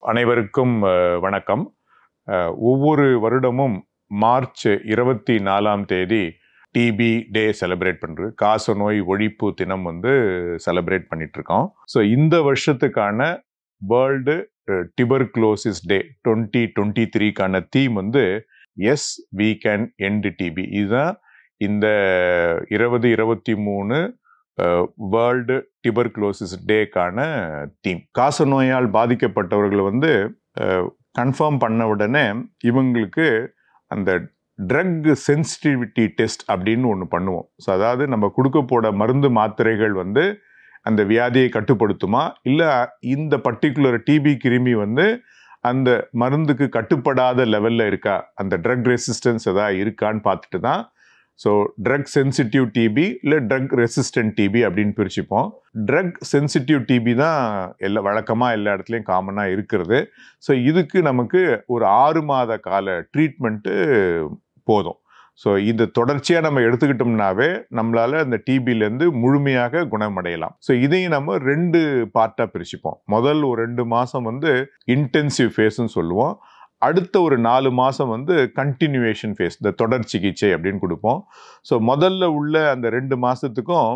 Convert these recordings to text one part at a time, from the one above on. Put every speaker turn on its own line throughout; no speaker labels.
அனைவருக்கும் அஹ், வணக்கம் அஹ், ஒவ்வொரு வருடமும் மார்ச் இருபத்தி நாலாம் தேதி டிபி டே செலிப்ரேட் பண்ணுறது காசநோய் ஒழிப்பு தினம் வந்து செலிப்ரேட் பண்ணிட்டு இருக்கோம் ஸோ இந்த வருஷத்துக்கான world tuberculosis day twenty twenty த்ரீக்கான தீம் வந்து yes we can end TB இதுதான் இந்த இருபது இருபத்தி மூணு வேர்ல்டு டிபர்க்ளோசிஸ் டேக்கான தீம் காசநோயால் பாதிக்கப்பட்டவர்கள் வந்து கன்ஃபார்ம் பண்ண உடனே இவங்களுக்கு அந்த ட்ரக் சென்சிட்டிவிட்டி டெஸ்ட் அப்படின்னு ஒன்று பண்ணுவோம் ஸோ அதாவது நம்ம கொடுக்க போட மருந்து மாத்திரைகள் வந்து அந்த வியாதியை கட்டுப்படுத்துமா இல்லை இந்த பர்டிகுலர் டிபி கிருமி வந்து அந்த மருந்துக்கு கட்டுப்படாத லெவலில் இருக்கா அந்த ட்ரக் ரெசிஸ்டன்ஸ் எதாவது இருக்கான்னு பார்த்துட்டு தான் ஸோ ட்ரக் சென்சிட்டிவ் டிபி இல்லை ட்ரக் ரெசிஸ்டன்ட் டிபி அப்படின்னு பிரிச்சுப்போம் ட்ரக் சென்சிட்டிவ் டிபி தான் எல்லா வழக்கமாக எல்லா இடத்துலையும் காமனாக இருக்கிறது ஸோ இதுக்கு நமக்கு ஒரு ஆறு மாத கால ட்ரீட்மெண்ட்டு போதும் ஸோ இது தொடர்ச்சியாக நம்ம எடுத்துக்கிட்டோம்னாவே நம்மளால அந்த டிபிலேருந்து முழுமையாக குணமடையலாம் ஸோ இதையும் நம்ம ரெண்டு பார்ட்டாக பிரிச்சுப்போம் முதல் ஒரு ரெண்டு மாதம் வந்து இன்டென்சிவ் ஃபேஸ்ன்னு சொல்லுவோம் அடுத்த ஒரு நாலு மாதம் வந்து கண்டினியூவேஷன் ஃபேஸ் இந்த தொடர் சிகிச்சை அப்படின்னு கொடுப்போம் ஸோ முதல்ல உள்ள அந்த ரெண்டு மாதத்துக்கும்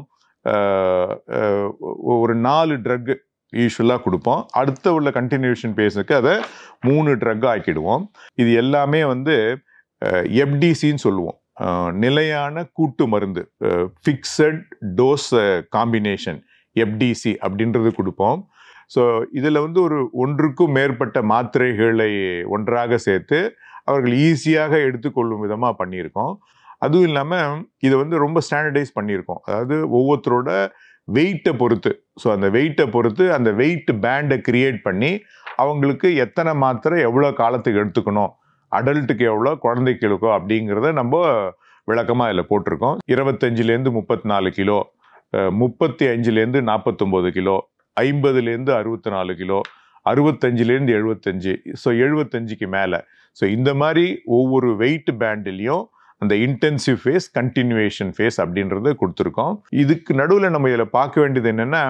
ஒரு நாலு ட்ரக் யூஸ்வலாக கொடுப்போம் அடுத்த உள்ள கண்டினியூஷன் ஃபேஸுக்கு அதை மூணு ட்ரக் ஆக்கிடுவோம் இது எல்லாமே வந்து எஃப்டிசின்னு சொல்லுவோம் அஹ், நிலையான கூட்டு மருந்து ஃபிக்ஸட் டோஸ் காம்பினேஷன் எஃப்டிசி அப்படின்றது கொடுப்போம் ஸோ இதில் வந்து ஒரு ஒன்றுக்கும் மேற்பட்ட மாத்திரைகளை ஒன்றாக சேர்த்து அவர்கள் ஈஸியாக எடுத்துக்கொள்ளும் விதமாக பண்ணியிருக்கோம் அதுவும் இல்லாமல் இதை வந்து ரொம்ப ஸ்டாண்டர்டைஸ் பண்ணியிருக்கோம் அதாவது ஒவ்வொருத்தரோட வெயிட்டை பொறுத்து ஸோ அந்த வெயிட்டை பொறுத்து அந்த வெயிட் பேண்டை கிரியேட் பண்ணி அவங்களுக்கு எத்தனை மாத்திரை எவ்வளோ காலத்துக்கு எடுத்துக்கணும் அடல்ட்டுக்கு எவ்வளோ குழந்தைக்கு எவ்வளோ அப்படிங்கிறத நம்ம விளக்கமாக இதில் போட்டிருக்கோம் இருபத்தஞ்சிலேருந்து முப்பத்தி நாலு கிலோ அஹ், முப்பத்தி அஞ்சுலேருந்து நாற்பத்தொம்போது கிலோ ஐம்பதுலேருந்து அறுபத்தி நாலு கிலோ அறுபத்தஞ்சிலேருந்து எழுபத்தஞ்சு ஸோ எழுபத்தஞ்சுக்கு மேலே ஸோ இந்த மாதிரி ஒவ்வொரு வெயிட் பேண்ட்லேயும் அந்த இன்டென்சிவ் ஃபேஸ் கண்டினியூவேஷன் ஃபேஸ் அப்படின்றத கொடுத்துருக்கோம் இதுக்கு நடுவில் நம்ம இதில் பார்க்க வேண்டியது என்னென்னா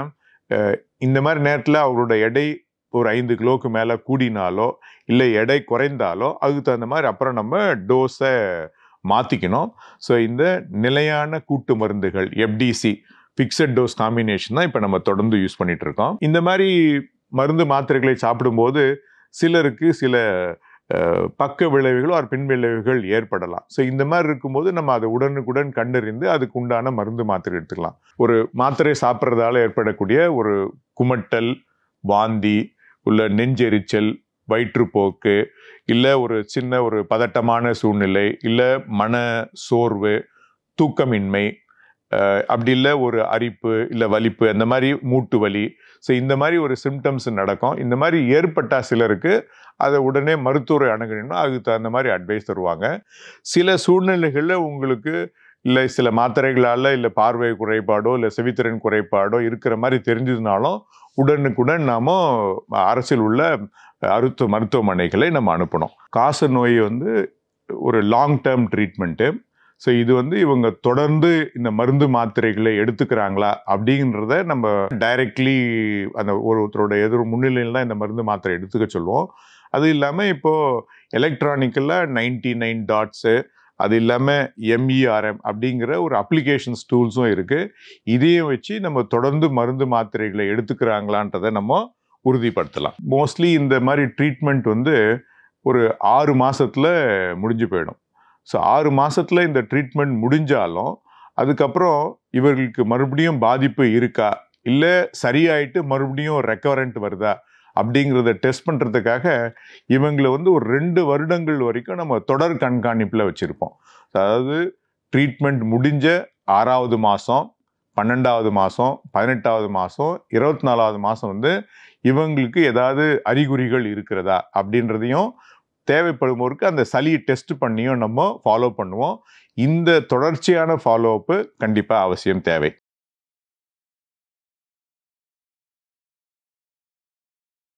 இந்த மாதிரி நேரத்தில் அவரோட எடை ஒரு ஐந்து கிலோவுக்கு மேலே கூடினாலோ இல்லை எடை குறைந்தாலோ அதுக்கு தகுந்த மாதிரி அப்புறம் நம்ம டோஸை மாற்றிக்கணும் ஸோ இந்த நிலையான கூட்டு மருந்துகள் எஃப்டிசி ஃபிக்ஸட் டோஸ் காம்பினேஷன் தான் இப்போ நம்ம தொடர்ந்து யூஸ் பண்ணிட்டு இருக்கோம் இந்த மாதிரி மருந்து மாத்திரைகளை சாப்பிடும்போது சிலருக்கு சில அஹ், பக்க விளைவுகளோ ஒரு பின் விளைவுகள் ஏற்படலாம் ஸோ இந்த மாதிரி இருக்கும்போது நம்ம அதை உடனுக்குடன் கண்டறிந்து அதுக்கு உண்டான மருந்து மாத்திரை எடுத்துக்கலாம் ஒரு மாத்திரை சாப்பிட்றதால ஏற்படக்கூடிய ஒரு குமட்டல் வாந்தி உள்ள நெஞ்செரிச்சல் வயிற்றுப்போக்கு இல்லை ஒரு சின்ன ஒரு பதட்டமான சூழ்நிலை இல்லை மன சோர்வு தூக்கமின்மை அஹ், அப்படி இல்லை ஒரு அரிப்பு இல்லை வலிப்பு அந்த மாதிரி மூட்டு வலி ஸோ இந்த மாதிரி ஒரு சிம்டம்ஸ் நடக்கும் இந்த மாதிரி ஏற்பட்ட சிலருக்கு அதை உடனே மருத்துவரை அணுகணும்னா அதுக்கு தகுந்த மாதிரி அட்வைஸ் தருவாங்க சில சூழ்நிலைகளில் உங்களுக்கு இல்லை சில மாத்திரைகளால் இல்லை பார்வை குறைபாடோ இல்லை செவித்திறன் குறைபாடோ இருக்கிற மாதிரி தெரிஞ்சதுனாலும் உடனுக்குடன் நாம அரசில் உள்ள அருத்துவ மருத்துவமனைகளை நம்ம அனுப்பணும் காச நோய் வந்து ஒரு லாங் டேர்ம் ட்ரீட்மெண்ட்டு ஸோ இது வந்து இவங்க தொடர்ந்து இந்த மருந்து மாத்திரைகளை எடுத்துக்கிறாங்களா அப்படின்றத நம்ம டைரக்ட்லி அந்த ஒருத்தரோட எதிர் முன்னிலையில் தான் இந்த மருந்து மாத்திரை எடுத்துக்க சொல்லுவோம் அது இல்லாமல் இப்போது எலக்ட்ரானிக்கில் நைன்டி நைன் டாட்ஸு அது இல்லாமல் எம்இஆர்எம் அப்படிங்கிற ஒரு அப்ளிகேஷன்ஸ் டூல்ஸும் இருக்குது இதையும் வச்சு நம்ம தொடர்ந்து மருந்து மாத்திரைகளை எடுத்துக்கிறாங்களான்றதை நம்ம உறுதிப்படுத்தலாம் மோஸ்ட்லி இந்த மாதிரி ட்ரீட்மெண்ட் வந்து ஒரு ஆறு மாசத்துல முடிஞ்சு போயிடும் ஸோ ஆறு மாசத்துல இந்த ட்ரீட்மெண்ட் முடிஞ்சாலும் அதுக்கப்புறம் இவர்களுக்கு மறுபடியும் பாதிப்பு இருக்கா இல்லை சரியாயிட்டு மறுபடியும் ரெக்கவரண்ட் வருதா அப்படிங்கிறத டெஸ்ட் பண்ணுறதுக்காக இவங்களை வந்து ஒரு ரெண்டு வருடங்கள் வரைக்கும் நம்ம தொடர் கண்காணிப்பில் வச்சுருப்போம் அதாவது ட்ரீட்மெண்ட் முடிஞ்ச ஆறாவது மாதம் பன்னெண்டாவது மாதம் பதினெட்டாவது மாதம் இருபத்தி நாலாவது மாதம் வந்து இவங்களுக்கு ஏதாவது அறிகுறிகள் இருக்கிறதா அப்படின்றதையும் தேவைப்படும்போருக்கு அந்த சளியை டெஸ்ட் பண்ணியும் நம்ம ஃபாலோ பண்ணுவோம் இந்த தொடர்ச்சியான ஃபாலோ அப்பு கண்டிப்பாக அவசியம் தேவை